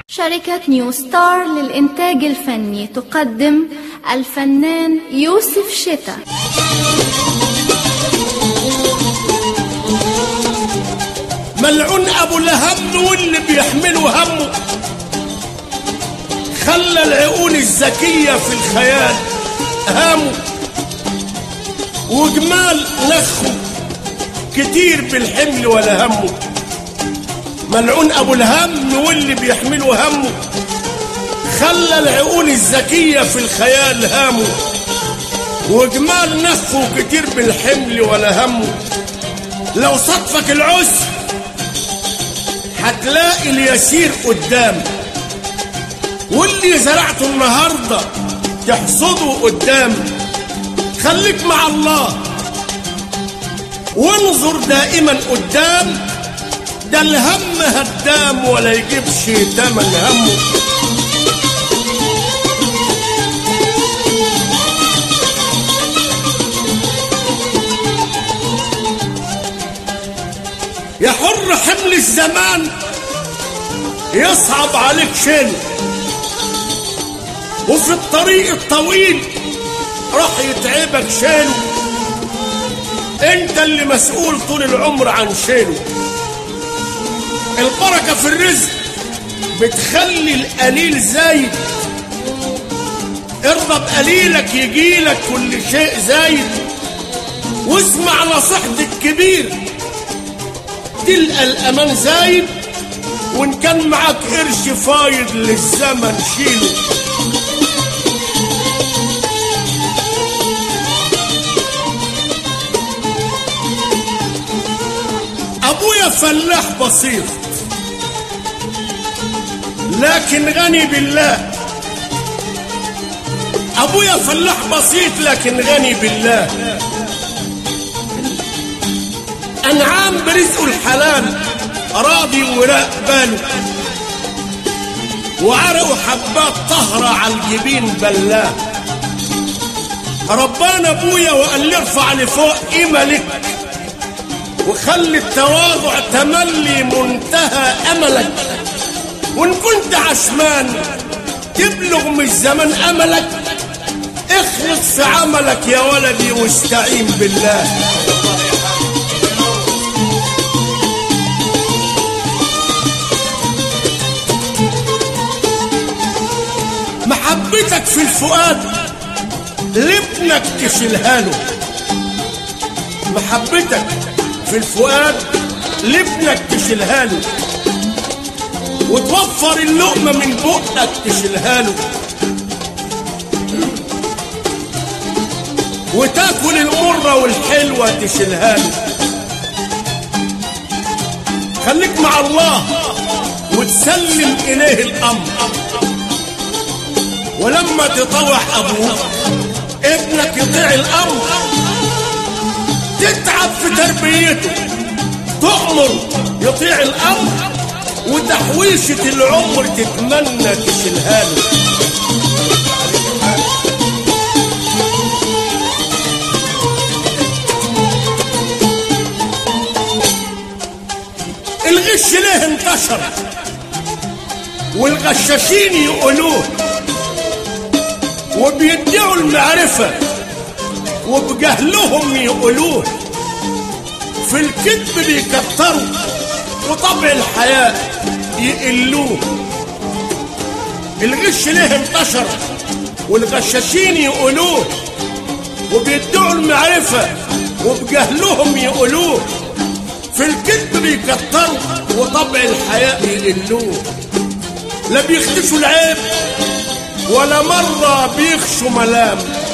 شركة نيو ستار للإنتاج الفني تقدم الفنان يوسف شتا ملعون ابو الهم واللي بيحملوا همه خلى العقول الذكية في الخيال هامه وجمال نخه كتير بالحمل ولا همه ملعون ابو الهم واللي بيحملوا همه خلى العقول الذكية في الخيال هامه وجمال نخه كتير بالحمل ولا همه لو صدفك العسر هتلاقي اليسير قدام واللي زرعته النهارده تحصده قدام خليك مع الله وانظر دائما قدام ده الهم هدام ولا يجيبش تمن همه يا حر حمل الزمان يصعب عليك شيل وفي الطريق الطويل راح يتعبك شيله انت اللي مسؤول طول العمر عن شيله البركة في الرزق بتخلي القليل زايد ارضى بقليلك يجيلك كل شيء زايد واسمع نصيحة الكبير تلقى الأمان زايد وإن كان معاك قرش فايض للزمن شيله أبويا فلاح بسيط لكن غني بالله أبويا فلاح بسيط لكن غني بالله أنعام برزقه الحلال راضي وراق باله وعرقه حبات طهرة على الجبين بلاه ربنا ابويا وقال لي ارفع لفوق قيمة لك وخلي التواضع تملي منتهى املك وان كنت عشمان تبلغ من الزمن املك اخلص في عملك يا ولدي واستعين بالله محبتك في الفؤاد لابنك تشيلها له محبتك في الفؤاد لابنك تشيلها له وتوفر اللقمة من بقك تشيلها له وتاكل المرة والحلوة تشيلها له خليك مع الله وتسلم إليه الأمر ولما تطوع أبوك ابنك يطيع الأمر تتعب في تربيته تؤمر يطيع الأمر وتحويشة العمر تتمنى تشيلها له الغش ليه انتشر والغشاشين يقولوه وبيدعوا المعرفة وبجهلهم يقولوه في الكذب بيكتروا وطبع الحياة يقلوه الغش ليه انتشر والغشاشين يقولوه وبيدعوا المعرفة وبجهلهم يقولوه في الكذب بيكتروا وطبع الحياة يقلوه لا بيختشوا العيب ولا مرة بيخشوا ملام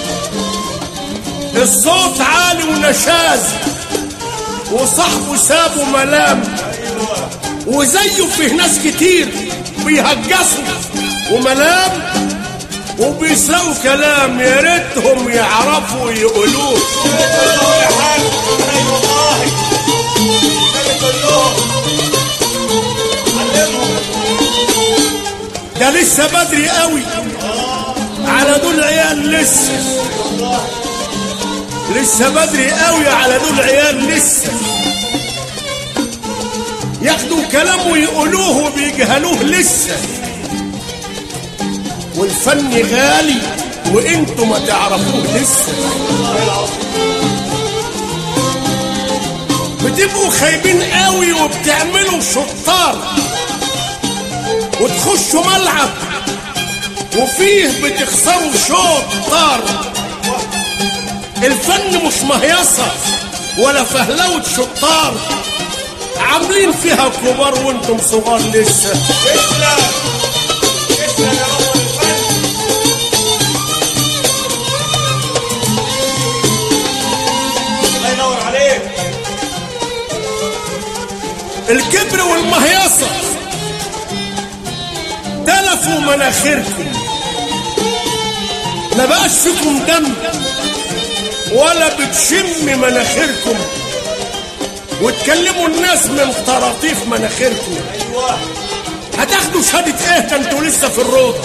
الصوت عالي ونشاز وصاحبه سابه ملام وزيه فيه ناس كتير بيهجسوا وملام وبيسرقوا كلام يا ريتهم يعرفوا يقولوه ده لسه بدري قوي على دول عيال لسه لسه بدري قوي على دول عيال لسه ياخدوا كلامه ويقولوه وبيجهلوه لسه والفن غالي وانتوا ما تعرفوه لسه بتبقوا خايبين قوي وبتعملوا شطار وتخشوا ملعب وفيه بتخسروا شوط طار الفن مش مهيصة ولا فهلوة شطار عاملين فيها كبار وانتم صغار لسه اسلم اسلم يا بطل الفن الله ينور عليك الكبر والمهيصة تلفوا مناخيركم ما بقاش فيكم دم ولا بتشم مناخيركم وتكلموا الناس من طراطيف مناخيركم ايوه هتاخدوا شهادة ايه ده انتوا لسه في الروضة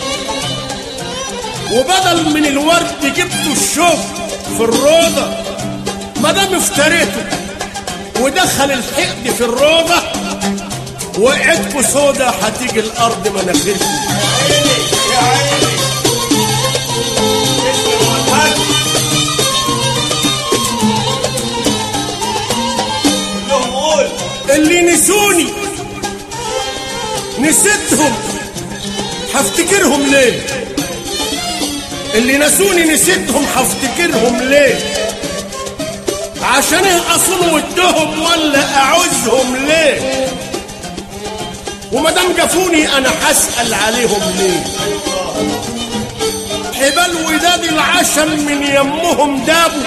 وبدل من الورد جبتوا الشوك في الروضة ما دام افتريتوا ودخل الحقد في الروضة وقعتكوا سودا هتيجي الارض مناخيركم عيني يا عيني اسلم يا الفن كلهم قول اللي نسوني نسيتهم هفتكرهم ليه اللي نسوني نسيتهم هفتكرهم ليه عشان اصون ودهم ولا اعوزهم ليه وما دام جافوني انا هسال عليهم ليه حبال وداد العشم من يمهم دابوا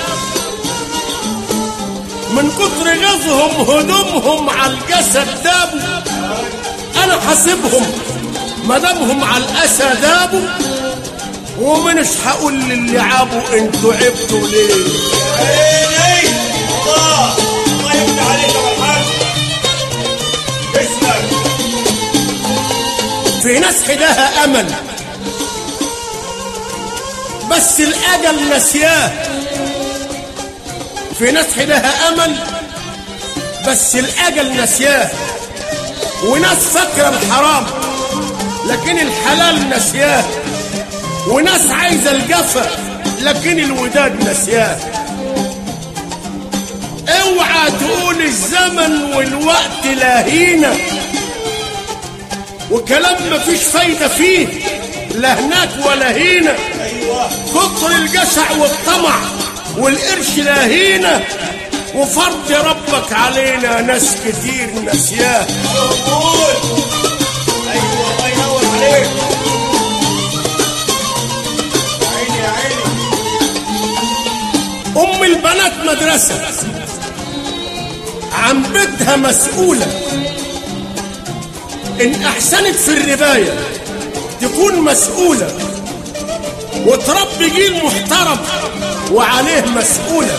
من كتر غزهم هدومهم على الجسد دابوا انا حاسبهم مدامهم على الاسى دابوا ومنش هقول للي عابوا انتوا عبتوا ليه عيني الله الله يفتح عليك يا الحاج اسلم في ناس حداها امل بس الاجل نسياه في ناس حداها امل بس الاجل نسياه وناس فاكره الحرام لكن الحلال نسياه وناس عايزه الجفا لكن الوداد نسياه اوعى تقول الزمن والوقت لاهينا وكلام مفيش فايدة فيه لا هناك ولا هنا ايوه كتر الجشع والطمع والقرش لا هنا وفرض ربك علينا ناس كتير نسياه كلهم قول ايوه الله ينور عليك يا عيني يا عيني أم البنات مدرسة عن بيتها مسؤولة إن أحسنت في الرباية تكون مسؤولة وتربي جيل محترم وعليه مسؤولة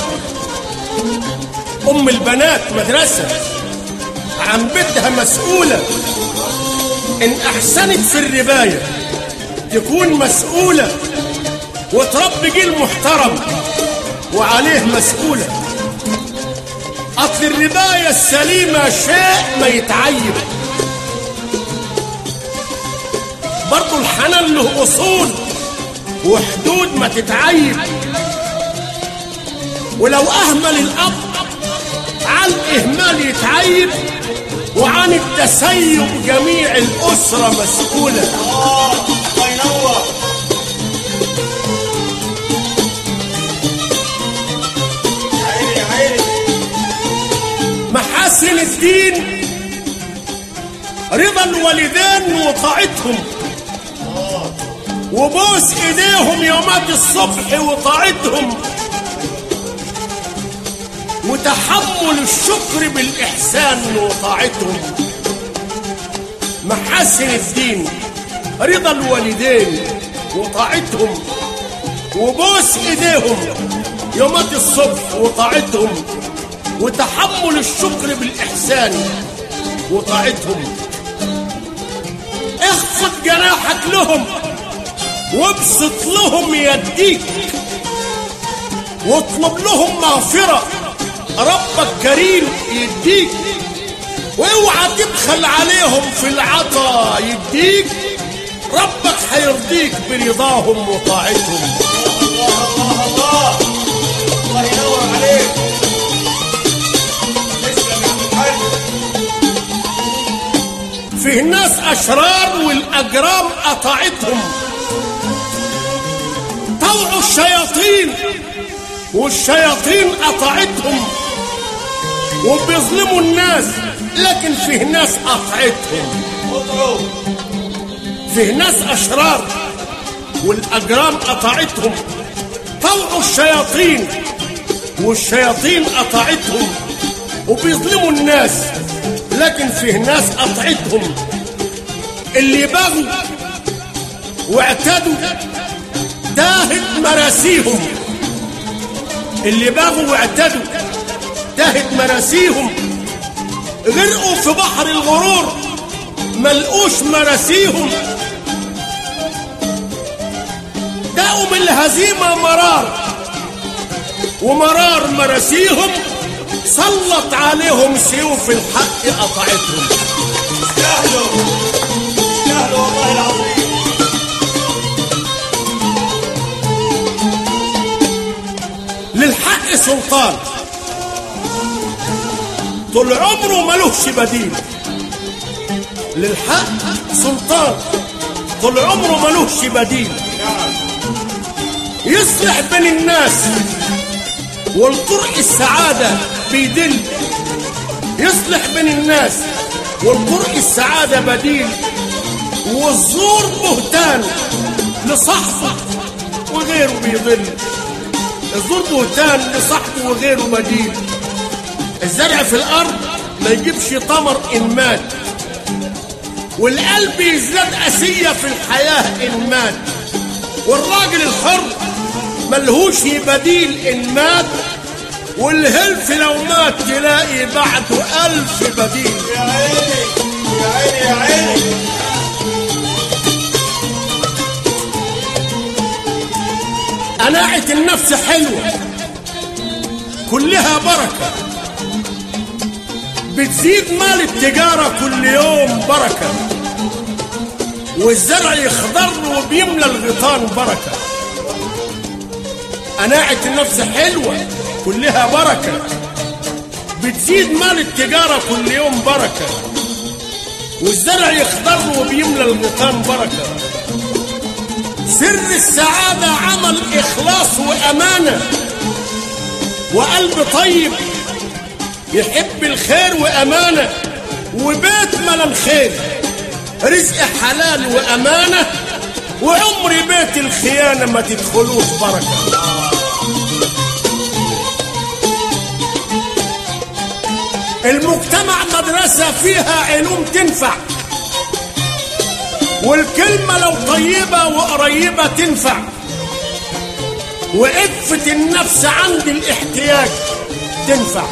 أم البنات مدرسة عن بيتها مسؤولة إن أحسنت في الرباية تكون مسؤولة وتربي جيل محترم وعليه مسؤولة أصل الرباية السليمة شيء ما يتعيب برضو الحنان له أصول وحدود ما تتعيب ولو أهمل الأب عن الإهمال يتعيب وعن التسيب جميع الأسرة مسؤولة اه الله ينور يا عيني يا عيني محاسن الدين رضا الوالدين وطاعتهم وبوس ايديهم يومات الصبح وطاعتهم وتحمل الشكر بالاحسان وطاعتهم محاسن الدين رضا الوالدين وطاعتهم وبوس ايديهم يومات الصبح وطاعتهم وتحمل الشكر بالاحسان وطاعتهم اخفض جناحك لهم وابسط لهم يديك واطلب لهم مغفرة ربك كريم يديك واوعى تبخل عليهم في العطا يديك ربك هيرضيك برضاهم وطاعتهم الله الله الله الله ينور عليك تسلم يا عم الحاج فيه ناس أشرار والأجرام قطعتهم طوعوا الشياطين والشياطين قطعتهم وبيظلموا الناس لكن فيه ناس قطعتهم اطروا فيه ناس أشرار والأجرام قطعتهم طوعوا الشياطين والشياطين قطعتهم وبيظلموا الناس لكن فيه ناس قطعتهم اللي بغوا واعتدوا تاهت مراسيهم اللي بغوا واعتدوا تاهت مراسيهم غرقوا في بحر الغرور ملقوش مراسيهم داقوا من الهزيمة مرار ومرار مراسيهم سلط عليهم سيوف الحق قطعتهم يستاهلوا يستاهلوا والله العظيم للحق سلطان طول عمره ملوش بديل للحق سلطان طول عمره ملوش بديل نعم يصلح بين الناس والطرق السعادة بيدل يصلح بين الناس والطرق السعادة بديل والزور بهتان لصاحبه وغيره بيضل الزور بهتان لصاحبه وغيره بديل الزرع في الأرض ما يجيبش تمر إن مات والقلب يزداد أسية في الحياة إن مات والراجل الحر ملهوش بديل إن مات والهلف لو مات تلاقي بعده ألف بديل يا عيني يا عيني يا عيني قناعة النفس حلوة كلها بركة بتزيد مال التجارة كل يوم بركة والزرع يخضر وبيملى الغيطان بركة قناعة النفس حلوة كلها بركة بتزيد مال التجارة كل يوم بركة والزرع يخضر وبيملى الغيطان بركة سر السعادة عمل إخلاص وأمانة وقلب طيب يحب الخير وأمانة وبيت ملان خير رزق حلال وأمانة وعمر بيت الخيانة ما تدخلوش بركة المجتمع مدرسة فيها علوم تنفع والكلمة لو طيبة وقريبة تنفع وعفة النفس عند الاحتياج تنفع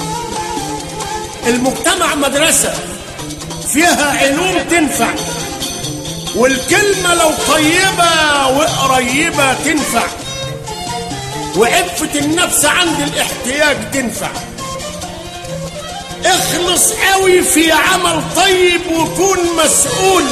المجتمع مدرسة فيها علوم تنفع والكلمة لو طيبة وقريبة تنفع وعفة النفس عند الاحتياج تنفع اخلص قوي في عمل طيب وكون مسؤول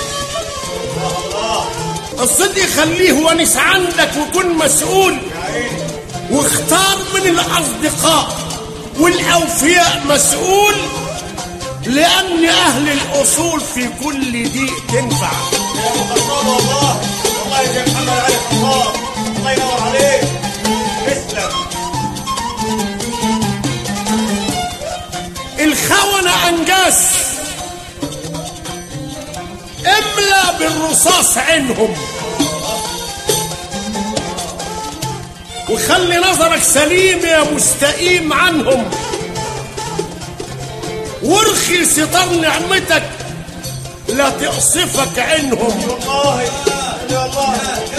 الصدق خليه ونس عندك وكن مسؤول واختار من الأصدقاء والأوفياء مسؤول لأن أهل الأصول في كل دي تنفع يا ابو خطاب والله والله يا شيخ محمد علي خطاب الله ينور عليك تسلم الخونة أنجاس املى بالرصاص عينهم وخلي نظرك سليم يا مستقيم عنهم وارخي ستار نعمتك لا تقصفك عينهم والله والله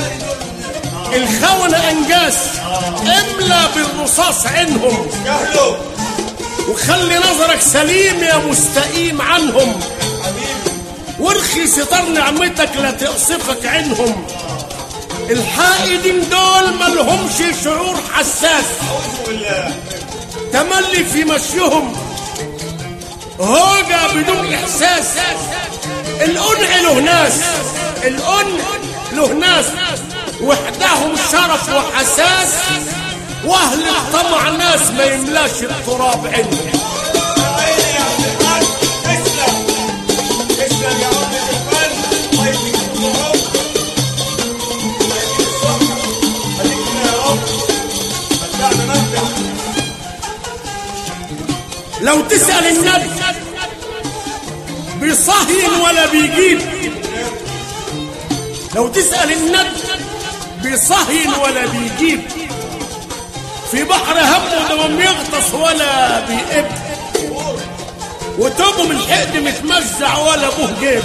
الخونة أنجاس املى بالرصاص عينهم يستاهلوا وخلي نظرك سليم يا مستقيم عنهم حبيبي وارخي ستار نعمتك لا تقصفك عينهم الحائدين دول ملهمش شعور حساس اعوذ بالله تملي في مشيهم هوجة بدون إحساس القنع له ناس الأن له ناس وحدهم شرف وحساس واهل الطمع ناس ما يملاش التراب عنده يا عيني يا عم الحاج تسلم تسلم يا عم الفن الله يديك الصحة الله يديك الصحة خليك كده يا رب متعنا متع لو تسأل النبي بيصهين ولا بيجيب لو تسأل النبي بيصهين ولا بيجيب في بحر همه ده ما بيغطس ولا بيقب وتوبه من الحقد متمزع ولا ابوه جيب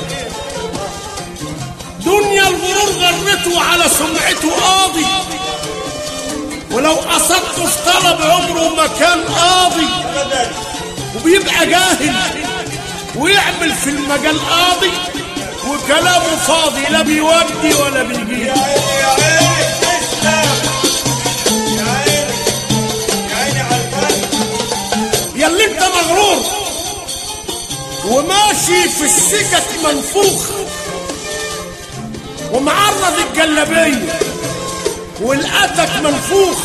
دنيا الغرور غرته على سمعته قاضي ولو قصدته في طلب عمره ما كان قاضي ابدا وبيبقى جاهل ويعمل في المجال قاضي وكلامه فاضي لا بيودي ولا بيجيب يا عيني يا عيني تسلم يا عيني يا عيني على الفن ياللي انت مغرور وماشي في السكك منفوخ ومعرض الجلابيه والقتك منفوخ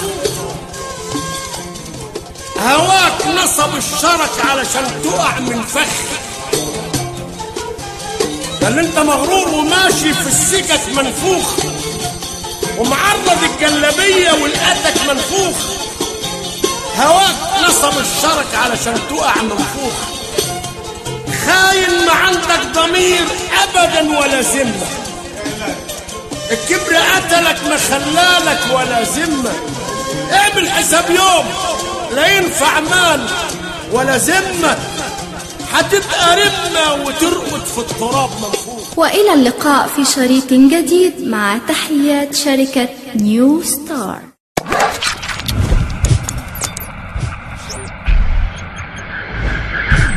هواك نصب الشرك علشان تقع من فخ ده اللي انت مغرور وماشي في السكك منفوخ ومعرض الجلابيه والقتك منفوخ هواك نصب الشرك علشان تقع منفوخ خاين ما عندك ضمير ابدا ولا ذمه الكبر قتلك ما خلالك ولا ذمه اعمل حساب يوم لا ينفع مال ولا ذمه هتبقى رمه وترقد في التراب منفوخ وإلى اللقاء في شريط جديد مع تحيات شركة نيو ستار